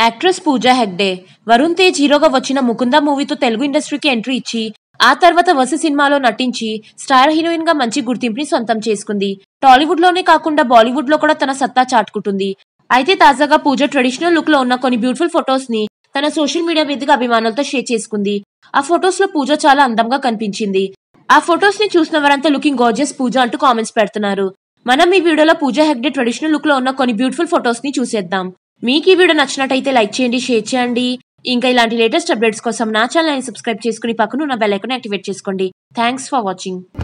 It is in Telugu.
యాక్ట్రెస్ పూజా హెగ్డే వరుణ్ తేజ్ హీరోగా వచ్చిన ముకుంద మూవీతో తెలుగు ఇండస్ట్రీకి ఎంట్రీ ఇచ్చి ఆ తర్వాత వసి సినిమాలో నటించి స్టార్ హీరోయిన్ గా మంచి గుర్తింపుని సొంతం చేసుకుంది టాలీవుడ్ లోనే కాకుండా బాలీవుడ్ లో కూడా తన సత్తా చాటుకుంటుంది అయితే తాజాగా పూజ ట్రెడిషనల్ లుక్ లో ఉన్న కొన్ని బ్యూటిఫుల్ ఫొటోస్ ని తన సోషల్ మీడియా వేదిక అభిమానులతో షేర్ చేసుకుంది ఆ ఫొటోస్ లో పూజ చాలా అందంగా కనిపించింది ఆ ఫొటోస్ ని చూసిన వారంతా లుకింగ్ గోర్జియస్ పూజ అంటూ కామెంట్స్ పెడుతున్నారు మనం ఈ వీడియోలో పూజ హెగ్డే ట్రెడిషనల్ లుక్ లో ఉన్న కొన్ని బ్యూటిఫుల్ ఫొటోస్ ని చూసేద్దాం మీకు ఈ వీడియో నచ్చినట్టయితే లైక్ చేయండి షేర్ చేయండి ఇంకా ఇలాంటి లేటెస్ట్ అప్డేట్స్ కోసం నా ఛానల్ సబ్స్క్రైబ్ చేసుకుని పక్కన ఉన్న బెల్ ఐకాన్ యాక్టివేట్ చేసుకోండి థ్యాంక్స్ ఫర్ వాచింగ్